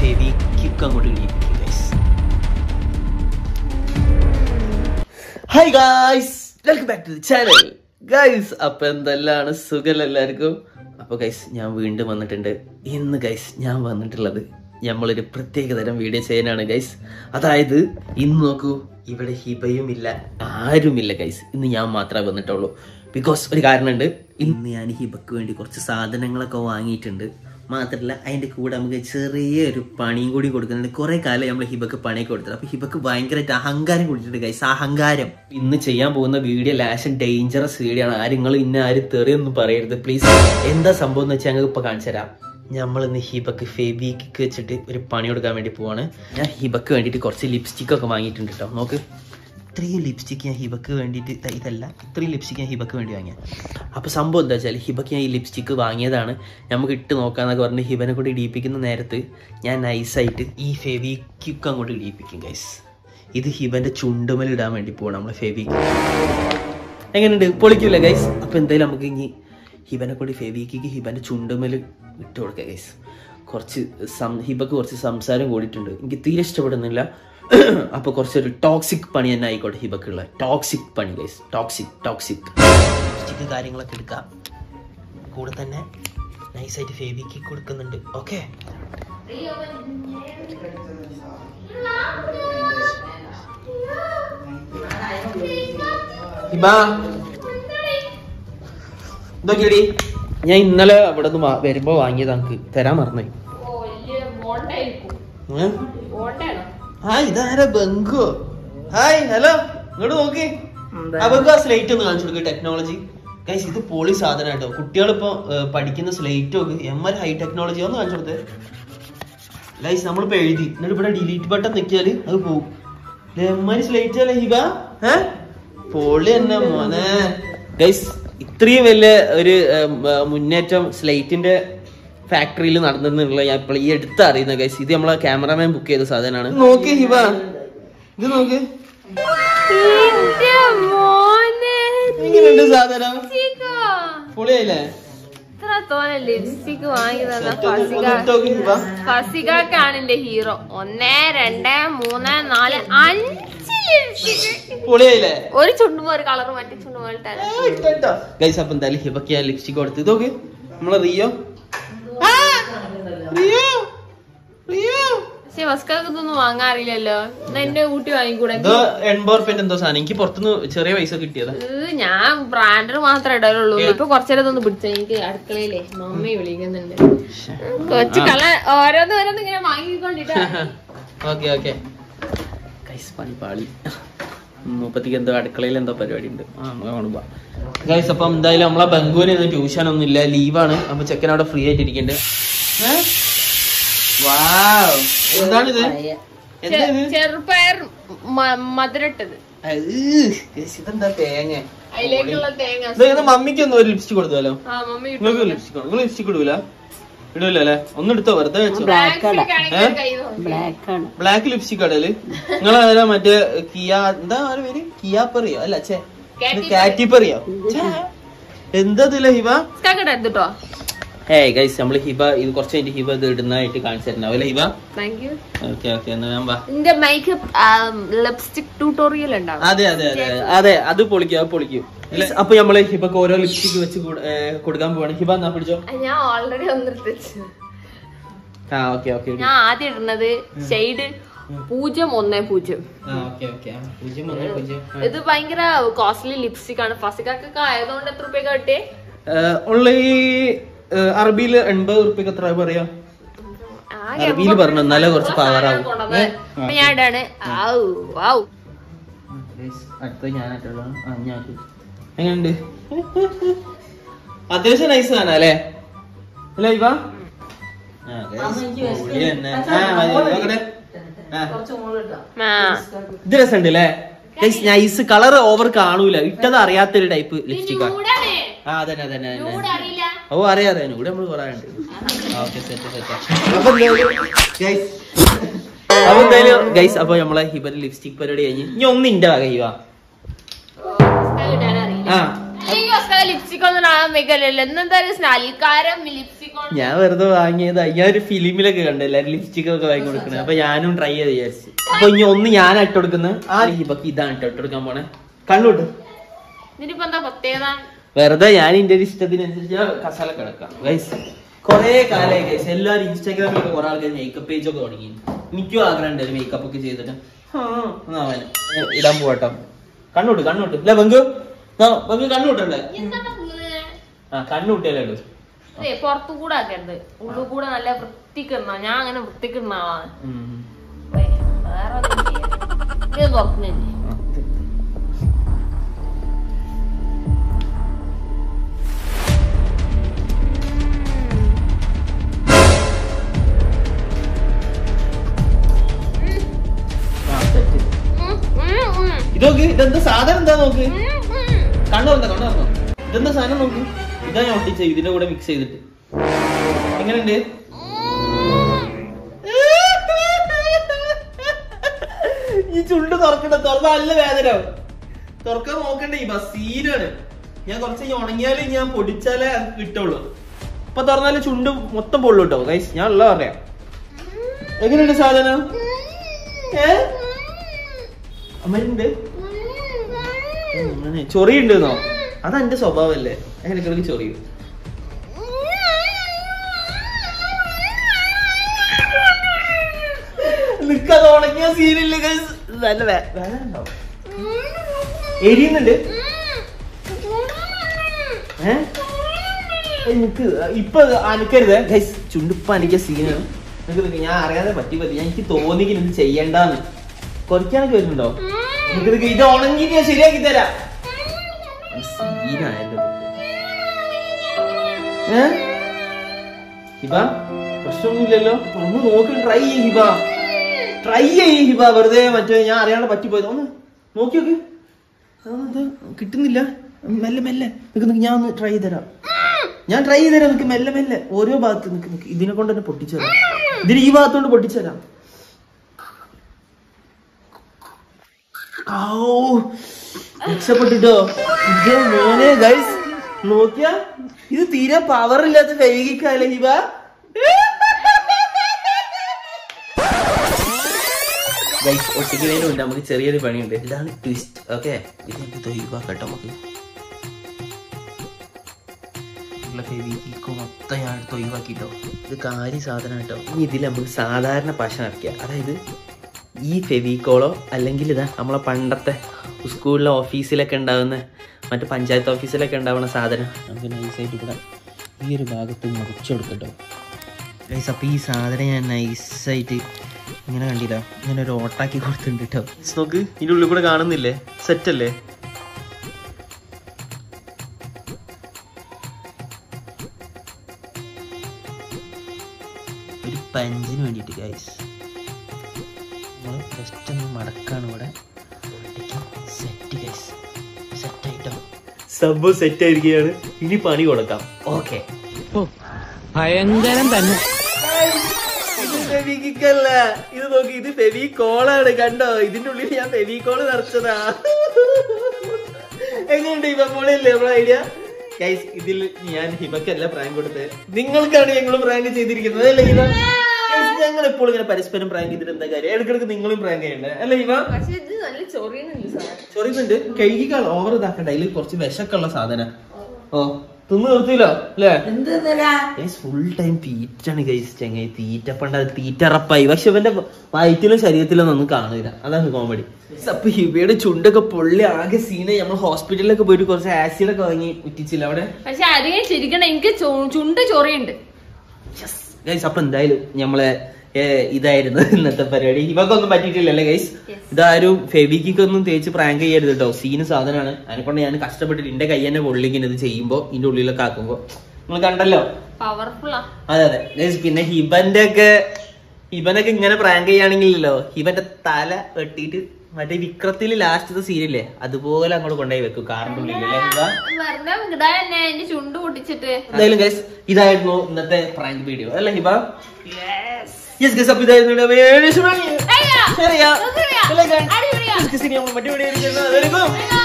ഫെവിക്വിക്ക് അങ്ങോട്ട് ഇടിയിപ്പിക്കും guys hi guys welcome back to the channel guys അപ്പൊ എന്തെല്ലാണ് സുഖം എല്ലാവർക്കും അപ്പൊ ഗൈസ് ഞാൻ വീണ്ടും വന്നിട്ടുണ്ട് ഇന്ന് ഗൈസ് ഞാൻ വന്നിട്ടുള്ളത് നമ്മളൊരു പ്രത്യേക തരം വീഡിയോ ചെയ്യാനാണ് ഗൈസ് അതായത് ഇന്ന് നോക്കൂ ഇവിടെ ഹിബയും ഇല്ല ആരുമില്ല ഗൈസ് ഇന്ന് ഞാൻ മാത്രമേ വന്നിട്ടുള്ളൂ ബിക്കോസ് ഒരു കാരണമുണ്ട് ഇന്ന് ഞാൻ ഹിബക്ക് വേണ്ടി കുറച്ച് സാധനങ്ങളൊക്കെ വാങ്ങിയിട്ടുണ്ട് മാത്രമല്ല അതിൻ്റെ കൂടെ നമുക്ക് ചെറിയൊരു പണിയും കൂടി കൊടുക്കുന്നുണ്ട് കുറെ കാലം നമ്മൾ ഹിബക്ക് പണിയൊക്കെ കൊടുത്തത് അപ്പൊ ഹിബക്ക് ഭയങ്കരമായിട്ട് അഹങ്കാരം കൊടുത്തിട്ടുണ്ട് ഗൈസ് അഹങ്കാരം ഇന്ന് ചെയ്യാൻ പോകുന്ന വീഡിയോ ലാഷൻ ഡേഞ്ചറസ് വീഡിയോ ആണ് ആരും നിങ്ങൾ ഇന്ന ആരും തെറിയൊന്നും പറയരുത് പ്ലീസ് എന്താ സംഭവം എന്ന് വെച്ചാൽ ഞങ്ങൾക്ക് ഇപ്പൊ കാണിച്ചു തരാം നമ്മൾ ഇന്ന് ഹിബക്ക് ഫെബിക്ക് വെച്ചിട്ട് ഒരു പണി കൊടുക്കാൻ വേണ്ടി പോവാണ് ഞാൻ ഹിബക്ക് വേണ്ടിയിട്ട് കുറച്ച് ലിപ്സ്റ്റിക് ഒക്കെ വാങ്ങിയിട്ടുണ്ട് കേട്ടോ നോക്ക് ഇത്രയും ലിപ്സ്റ്റിക് ഞാൻ ഹിബക്ക് വേണ്ടിയിട്ട് ദാ ഇതല്ല ഇത്രയും ലിപ്സ്റ്റിക് ഞാൻ ഹിബക്ക് വേണ്ടി വാങ്ങിയ അപ്പോൾ സംഭവം എന്താ വെച്ചാൽ ഹിബക്ക് ഞാൻ ഈ ലിപ്സ്റ്റിക്ക് വാങ്ങിയതാണ് നമുക്ക് ഇട്ട് നോക്കാന്നൊക്കെ പറഞ്ഞ് ഹിബനെ കൊണ്ട് ഇടിയിപ്പിക്കുന്ന നേരത്ത് ഞാൻ നൈസായിട്ട് ഈ ഫെവിക്വിക്ക് അങ്ങോട്ട് ഇടിയിപ്പിക്കും ഗൈസ് ഇത് ഹിബന്റെ ചുണ്ടുമൽ ഇടാൻ വേണ്ടി പോകണം നമ്മൾ ഫെവിക്ക് എങ്ങനെയുണ്ട് പൊളിക്കൂല ഗൈസ് അപ്പോൾ എന്തായാലും നമുക്ക് ഇനി ഹിബനെ കൊണ്ട് ഫെവിക്കിക്ക് ഹിബന്റെ ചുണ്ടുമൽ ഇട്ട് കൊടുക്കാം ഗൈസ് കുറച്ച് സം ഹിബക്ക് കുറച്ച് സംസാരം കൂടിയിട്ടുണ്ട് എനിക്ക് തീരെ ഇഷ്ടപ്പെടുന്നില്ല അപ്പോൾ കുറച്ചൊരു ടോക്സിക് പണി തന്നെ ആയിക്കോട്ടെ ഹിബക്കുള്ള ടോക്സിക് പണി ഗൈസ് ടോക്സിക് ടോക്സിക് ലിപ്സ്റ്റിക് കാര്യങ്ങളൊക്കെ എടുക്കാം കൂടെ തന്നെ നൈസായിട്ട് ഫേവിക്ക് കൊടുക്കുന്നുണ്ട് ഓക്കെ ഹിബ ഇതൊക്കെടി ഞാൻ ഇന്നലെ അവിടെ നിന്ന് വരുമ്പോ വാങ്ങിയത് നമുക്ക് തരാൻ മറന്നു ഹായ് ഇതാരാ ബംഗു ഹായ് ഹലോ ഇങ്ങോട്ട് നോക്കി അവർക്ക് ആ സ്ലേറ്റ് ഒന്ന് കാണിച്ചു കൊടുക്കുക ടെക്നോളജി ഗൈസ് ഇത് പൊളി സാധനം കേട്ടോ കുട്ടികളിപ്പോ ഏർ, പഠിക്കുന്ന സ്ലേറ്റ് ഒക്കെ എം ആർ ഹൈ ടെക്നോളജി ഒന്ന് കാണിച്ചു കൊടുത്തേ ഗൈസ് നമ്മളിപ്പോ എഴുതി എന്നിട്ട് ഇവിടെ ഡിലീറ്റ് ബട്ടൺ നിക്കിയാല് അത് പോകും എം ആർ സ്ലേറ്റ് അല്ലേ ഹിബ ഏ പൊളി തന്നെ മോനെ ഗൈസ് ഇത്രയും വലിയ ഒരു ഏർ, ഏർ, മുന്നേറ്റം സ്ലേറ്റിന്റെ ഫാക്ടറിയിൽ നടന്നെന്നുള്ള ഞാൻ ഇപ്പോൾ ഈ എടുത്ത് അറിയുന്ന ഗൈസ് ഇത് നമ്മളെ ക്യാമറാമാൻ ബുക്ക് ചെയ്ത സാധനമാണ് നോക്കി ഹിബ ഇത് നോക്ക് എങ്ങനെയുണ്ട് സാധനം പൊളിയായില്ലേ ഇത്ര തോനെ ലിപ്സ്റ്റിക് വാങ്ങി തന്ന Set ഒന്ന് ഫസിക ഇട്ട് നോക്ക് ഹിബ. ഫസികാണ് എന്റെ ഹീറോ ഒന്ന് രണ്ട് മൂന്ന് നാല് അഞ്ച് ലിപ്സ്റ്റിക് പൊളിയായില്ലേ ഒരു ചുണ്ടുമ്പോ ഒരു കളർ മറ്റേ ചുണ്ടുമ്പോ ഇട്ടാല് ഗൈസ് അപ്പൊ എന്തായാലും ഹിബക്ക് ഞാൻ ലിപ്സ്റ്റിക് കൊടുത്ത് ഇതൊക്കെ നമ്മളെ റിയോ ആ, റിയോ റിയോ പക്ഷെ ഫസ്കാക്ക് ഇതൊന്നും വാങ്ങാറില്ലല്ലോ എന്നാ എന്റെ കൂട്ടി വാങ്ങിക്കൂടെ ഇത് എൺപത് റുപ്യന്റെ എന്തോ സാധനം എനിക്ക് പുറത്തുനിന്ന് ചെറിയ പൈസ കിട്ടിയതാ ഇത് ഞാൻ ബ്രാൻഡ് മാത്രമേ ഇടാറുള്ളൂ ഇപ്പൊ കുറച്ചേരം ഒന്ന് പിടിച്ച എനിക്ക് അടുക്കളയിലെ മമ്മി വിളിക്കുന്നുണ്ട് കൊച്ചു കള ഓരോന്ന് ഓരോന്ന് ഇങ്ങനെ വാങ്ങിക്കൊണ്ടിട്ടാ ഓക്കെ ഓക്കെ ഗൈസ് പണി പാളി മുപ്പത്തിക്ക് എന്തോ അടുക്കളയിൽ എന്തോ പരിപാടി ഉണ്ട് ഗൈസ് അപ്പം എന്തായാലും നമ്മളെ ബംഗുവിന് ഇന്ന് ട്യൂഷൻ ഒന്നും ഇല്ല ലീവാണ് അപ്പൊ ചെക്കൻ അവിടെ ഫ്രീ ആയിട്ട് ഇരിക്കണ്ട് എന്താണിത് എന്താ ഇത് ചെറുപയർ മ- മധുരട്ടത് അയ്യ്, guys, ഇതെന്താ തേങ്ങ അതിലേക്കുള്ള തേങ്ങ ഇത് ഇത് മമ്മിക്ക് ഒന്ന് ഒരു ലിപ്സ്റ്റിക് കൊടുത്താലോ ആ മമ്മി നിങ്ങൾക്ക് ലിപ്സ്റ്റിക് നിങ്ങൾ ലിപ്സ്റ്റിക് ഇടൂല ഇടൂല അല്ലേ ഒന്ന് എടുത്തോ വെറുതെ വെച്ചോ ബ്ലാക്ക് ലിപ്സ്റ്റിക് ഇടല് നിങ്ങൾ അതിലെ മറ്റേ കിയ എന്താ ഒരു പേര് കിയാപ്പറിയോ അല്ല ചേ കാറ്റിപ്പറിയോ എന്താ ഇതില്ല ഹിബ എടുത്തിട്ടോ ഏയ് ഗൈസ് നമ്മള് ഹിബ ഇത് കുറച്ച് കഴിഞ്ഞിട്ട് ഹിബ ഇത് ഇടുന്നതായിട്ട് കാണിച്ചു തരണം അല്ലേ Hiba thank you okay okay എന്നാ ഞാൻ വാ എന്റെ മേക്കപ്പ് ലിപ്സ്റ്റിക് ട്യൂട്ടോറിയൽ ഉണ്ടാവും അതെ അതെ അതെ അതെ അത് പൊളിക്കും അത് പൊളിക്കും ഇല്ല, അപ്പൊ നമ്മള് ഹിബക്ക് ഓരോ ലിപ്സ്റ്റിക് വെച്ച് കൂടെ- ഏ, കൊടുക്കാൻ പോവാണ് ഹിബ എന്നാ പിടിച്ചോ ഞാൻ ഓൾറെഡി ഒന്നെടുത്തു ആ ഓക്കെ ഓക്കെ ഞാൻ ആദ്യം ഇടുന്നത് ഷെയ്ഡ് പൂജ്യം ഒന്ന് പൂജ്യം ആ ഓക്കെ ഓക്കെ പൂജ്യം ഒന്ന് പൂജ്യം ആ. ഇത് ഭയങ്കര കോസ്റ്റ്ലി ലിപ്സ്റ്റിക് ആണ് ഫസിക്കൊക്കെ ആയതുകൊണ്ട് എത്ര രൂപ കിട്ടിയേ ഉള്ള ഈ അറബിയിൽ എൺപത് ഉറുപ്പിക്ക് എത്ര പറയാ ആകെ അറബിയിൽ പറഞ്ഞു എന്നാലേ കുറച്ച് പവർ ആവും കൊണ്ടുവന്നത്. അപ്പൊ ഞാൻ ഇടാണ് ഔ ഔ അടുത്ത ഞാനായിട്ടുള്ള ആ ഞാൻ എങ്ങനെയുണ്ട് അത്യാവശ്യം നൈസ് ആണ് അല്ലേ അല്ലേ ഇവ ആ, guys, പൊളി തന്നെ. ആ, മതി, നോക്കട്ടെ. ആ. ആ ഇത് രസമുണ്ട് അല്ലേ നൈസ് കളർ ഓവർ കാണൂല ഇട്ടത് അറിയാത്തൊരു ടൈപ്പ് ലിപ്സ്റ്റിക് ചൂടാണ് ആ അതന്നെ അതന്നെ അതന്നെ ചൂട് അറിയില്ല ഓ അറിയാം അറിയാം ഇവിടെ നമ്മള് പറയാൻ ഓക്കെ സെറ്റ് സെറ്റ് അപ്പൊ എന്തായാലും guys, അപ്പൊ എന്തായാലും ഗൈസ് അപ്പൊ നമ്മളെ ഹിബന്റെ ലിപ്സ്റ്റിക് പരിപാടി കഴിഞ്ഞ് ഇനി ഒന്ന് ഇന്റെ വക ഹിവ ഓ, ഫസ്കാക്ക് ഇടാൻ അറിയില്ല ആ അയ്യോ ഫസ്കാക്ക് ലിപ്സ്റ്റിക് ലിപ്സ്റ്റിക് ഒന്നും ഇടാൻ വെക്കലല്ലോ എന്നെന്താ സൽക്കാരം ലിപ്സ്റ്റിക് ഞാൻ വെറുതെ വാങ്ങിയത് ഞാൻ ഒരു ഫിലിമിലൊക്കെ കണ്ടു എല്ലാരും ലിപ്സ്റ്റിക് ഒക്കെ വാങ്ങി കൊടുക്കണേ അപ്പൊ ഞാനും ട്രൈ ചെയ്ത് വിചാരിച്ചു അപ്പൊ ഇനി ഒന്ന് ഞാൻ ഇട്ട് കൊടുക്കുന്നത് ആ ഹിബക്ക് ഇതാണ് ഇട്ട് കൊടുക്കാൻ പോണേ കണ്ണൂട്ട് ഇതിനിപ്പോ എന്താ പ്രത്യേകത വെറുതെ ഞാൻ എന്റെ ഒരു ഇഷ്ടത്തിനനുസരിച്ച് കസാല കിടക്കാം ഗൈസ് കൊറേ കാലമായി ഗൈസ് എല്ലാവരും ഇൻസ്റ്റാഗ്രാമിലൊക്കെ കുറെ ആൾക്കാർ മേക്കപ്പ് പേജ് ഒക്കെ തുടങ്ങി എനിക്കും ആഗ്രഹം ഉണ്ട് മേക്കപ്പ് ഒക്കെ ചെയ്തിട്ട് ആ, എന്നാ അവന് ഇടാൻ പോകട്ടോ കണ്ണൂട്ട് കണ്ണൂട്ട് ഇല്ല ബങ്കു ബങ്കു കണ്ണൂട്ടല്ലേ ആ കണ്ണൂട്ടിയല്ലേ ഇടൂ അതെ പുറത്തു കൂടെ ആക്കരുത് ഉള്ളു കൂടെ നല്ല വൃത്തിക്കിടണ ഞാൻ അങ്ങനെ വൃത്തിക്കിടണ ആളാണ് ഉം. വേറെ ഒന്നും ചെയ്യരുത്. ഇത് തുറക്കുന്നില്ലേ ആ, ഇത്. ആ, set. ഉം, ഉം, ഉം. ഇതൊക്കെ ഇതെന്താ സാധനം എന്താ നോക്ക് ഉം, ഉം. കണ്ണു വന്നോ കണ്ണു വന്നോ ഇതെന്താ സാധനം നോക്ക് ഇതാ ഞാൻ ഒട്ടിച്ച ഇതിന്റെ കൂടെ മിക്സ് ചെയ്തിട്ട് എങ്ങനെയുണ്ട് ഈ ചുണ്ട് തുറക്കണ്ട തുറന്ന നല്ല വേദന തുറക്കാൻ നോക്കണ്ട ഈ സീനാണ് ഞാൻ കുറച്ച് കഴിഞ്ഞ് ഉണങ്ങിയാലേ ഞാൻ പൊടിച്ചാലേ അത് കിട്ടുള്ളൂ ഇപ്പൊ തുറന്നാല് ചുണ്ട് മൊത്തം പൊള്ളു കേട്ടോ ഗൈസ് ഞാൻ ഉള്ള പറയാം എങ്ങനെയുണ്ട് സാധനം ഏ അമ്മയുണ്ട് അങ്ങനെ ചൊറിയുണ്ടെന്നോ അതാ എന്റെ സ്വഭാവല്ലേ ഇടയ്ക്കിടയ്ക്ക് ചൊറിയും നിക്കത് ഉണങ്ങിയ സീനില്ല നല്ല വേ- വേദന ഉണ്ടാവും എരിയുന്നുണ്ട് ഏ ഏയ് നിക്ക് ഇപ്പൊ അനക്കരുത് ഗൈസ് ചുണ്ടിപ്പ അനിക്ക സീനാണ് നിനക്ക് നിക്ക് ഞാൻ അറിയാതെ പറ്റി പറ്റി ഞാൻ എനിക്ക് തോന്നിക്കും ഇത് ചെയ്യണ്ടാന്ന് കുറയ്ക്കാനൊക്കെ വരുന്നുണ്ടോ നിനക്ക് നിക്ക് ഇത് ഉണങ്ങി ഞാൻ ശരിയാക്കി തരാം സീനായല്ലോ ഏ ഹിബ പ്രശ്നമൊന്നുമില്ലല്ലോ ഒന്ന് നോക്കി ട്രൈ ചെയ്യ് ഹിബ ട്രൈ ചെയ്യ് ഹിബ വെറുതെ മറ്റേ ഞാൻ അറിയാണ്ട് പറ്റിപ്പോയത് ഒന്ന് നോക്കി നോക്ക് ആ, ഇത് കിട്ടുന്നില്ല മെല്ലെ മെല്ലെ നിക്ക് നിക്ക് ഞാൻ ഒന്ന് ട്രൈ ചെയ്ത് തരാം ഞാൻ ട്രൈ ചെയ്ത് തരാം നിക്ക് മെല്ലെ മെല്ലെ ഓരോ ഭാഗത്ത് നിക്ക് നിക്ക് ഇതിനെ കൊണ്ട് തന്നെ പൊട്ടിച്ചു തരാം ഇതിന് ഈ ഭാഗത്തോണ്ട് പൊട്ടിച്ചു തരാം ഔ, രക്ഷപ്പെട്ടിട്ടോ ഇത് മോനെ ഗൈസ് നോക്കിയാ ഇത് തീരെ പവർ ഇല്ലാത്ത ഫെവികിക്കല്ലേ ഹിബ ഗൈസ് ഒട്ടിക്കുന്നതിനുണ്ട് നമുക്ക് ചെറിയൊരു പണിയുണ്ട് ഇതാണ് ട്വിസ്റ്റ് ഓക്കെ ഇത് നമുക്ക് തൊഴിവാക്കട്ടോ നമുക്ക് ഫെവിക്കിക്ക് മൊത്തം ഞാൻ എടുത്ത് ഒഴിവാക്കിട്ടോ ഇത് കാര്യ സാധനം കേട്ടോ ഇനി ഇതിൽ നമുക്ക് സാധാരണ പശ നിറയ്ക്കുക അതായത് ഈ ഫെവിക്കോളോ അല്ലെങ്കിൽ ഇതാ നമ്മളെ പണ്ടത്തെ സ്കൂളിലെ ഓഫീസിലൊക്കെ ഉണ്ടാവുന്ന മറ്റേ പഞ്ചായത്ത് ഓഫീസിലൊക്കെ ഉണ്ടാവുന്ന സാധനം നമുക്ക് നൈസായിട്ട് ഇവിടെ ഈ ഒരു ഭാഗത്ത് മുറിച്ചു കൊടുക്കട്ടോ ഗൈസ് അപ്പോൾ ഈ സാധനം ഞാൻ നൈസായിട്ട് ഇങ്ങനെ കണ്ടില്ല ഇങ്ങനെ ഒരു ഓട്ടാക്കി കൊടുത്തിട്ടുണ്ട് കേട്ടോ നോക്ക് ഇതിൻ്റെ ഉള്ളിൽ കൂടെ കാണുന്നില്ലേ സെറ്റ് അല്ലേ ഒരു പഞ്ചിന് വേണ്ടിയിട്ട് ഗൈസ് നമ്മൾ ജസ്റ്റ് ഒന്ന് മടക്കാണ് ഇവിടെ സെറ്റ് ഗൈസ് സെറ്റ് ആയിട്ടോ സംഭവം സെറ്റ് ആയിരിക്കുകയാണ് ഇനി പണി കൊടുക്കാം ഓക്കെ ഭയങ്കരം തന്നെ ഫെവിക്കിക്കല്ല ഇത് നോക്കി ഇത് ഫെവിക്കോളാണ് കണ്ടോ ഇതിന്റെ ഉള്ളിൽ ഞാൻ ഫെവിക്കോള് നിറച്ചതാ എങ്ങനെയുണ്ട് ഹിബ മോളില്ലേ നമ്മളെ ഐഡിയ ഗൈസ് ഇതിൽ ഞാൻ ഹിബക്കല്ല പ്രാങ്ക് കൊടുത്തത് നിങ്ങൾക്കാണ് ഞങ്ങൾ പ്രാങ്ക് ചെയ്തിരിക്കുന്നത് അല്ലേ ഹിബ Guys, ഞങ്ങൾ എപ്പോഴും ഇങ്ങനെ പരസ്പരം പ്രാങ്ക് ചെയ്തിട്ട് എന്താ കാര്യം ഇടയ്ക്കിടയ്ക്ക് നിങ്ങളും പ്രാങ്ക് ചെയ്യണ്ടേ അല്ലേ ഹിബ പക്ഷെ ഇത് നല്ല ചൊറിയുന്നുണ്ട് സാധനം ചൊറിയുന്നുണ്ട് കഴുകിക്കാൾ ഓവർ ഇതാക്കണ്ട അതിൽ കുറച്ച് വിശമൊക്കെ ഉള്ള സാധനം ഓ തിന്ന് നിർത്തിയില്ലോ അല്ലേ ഫുൾ ടൈം തീറ്റാണ് ഗൈസ് ചങ്ങായി തീറ്റ പണ്ട് അത് തീറ്ററപ്പായി പക്ഷെ ഇവന്റെ വയറ്റിലും ശരീരത്തിലും ഒന്നും കാണില്ല അതാണ് കോമഡി അപ്പൊ ഇവയുടെ ചുണ്ടൊക്കെ പൊള്ളി ആകെ സീന നമ്മൾ ഹോസ്പിറ്റലിലൊക്കെ പോയിട്ട് കുറച്ച് ആസിഡ് ഒക്കെ വാങ്ങി വിറ്റിച്ചില്ല അവിടെ പക്ഷെ അധികം ചിരിക്കണ എനിക്ക് ചു- ചുണ്ട് ചൊറിയുണ്ട് ഗൈസ് അപ്പൊ എന്തായാലും നമ്മളെ ഏ, ഇതായിരുന്നു ഇന്നത്തെ പരിപാടി ഇവക്കൊന്നും പറ്റിയിട്ടില്ലല്ലേ ഗൈസ് Yes. ഇതാരും ഫെബിക്കൊന്നും തേച്ച് പ്രാങ്ക് ചെയ്യരുത് കേട്ടോ സീന് സാധനമാണ് അതിനെക്കൊണ്ട് ഞാൻ കഷ്ടപ്പെട്ടിട്ട് എന്റെ കൈ തന്നെ പൊള്ളിങ്ങനെ ഇത് ചെയ്യുമ്പോ ഇതിന്റെ ഉള്ളിലൊക്കെ ആക്കുമ്പോ നിങ്ങൾ കണ്ടല്ലോ പവർഫുള്ളാ അതെ അതെ Guys, പിന്നെ ഹിബന്റെ ഒക്കെ ഹിബനൊക്കെ ഇങ്ങനെ പ്രാങ്ക് ചെയ്യുകയാണെങ്കിലല്ലോ ഹിബന്റെ തല വെട്ടിയിട്ട് മറ്റേ വിക്രത്തിൽ ലാസ്റ്റത്തെ സീനില്ലേ അതുപോലെ അങ്ങോട്ട് കൊണ്ടുപോയി വെക്കും കാറിന്റെ ഉള്ളിൽ അല്ലേ ഹിബ വെറുതെ ഇതാ തന്നെ എന്റെ ചുണ്ട് പൊട്ടിച്ചിട്ട് എന്തായാലും ഗൈസ് ഇതായിരുന്നു ഇന്നത്തെ പ്രാങ്ക് വീഡിയോ അല്ലേ ഹിബ യെസ് ഗൈസ് അപ്പൊ ഇതായിരുന്നു ഇവിടെ വേറെ ശരിയാ അയ്യോ, ശരിയാ ശരിയാ. അല്ലേ guys? അടിപൊളിയാ. Guys, ഇനി നമ്മൾ മറ്റു വീഡിയോ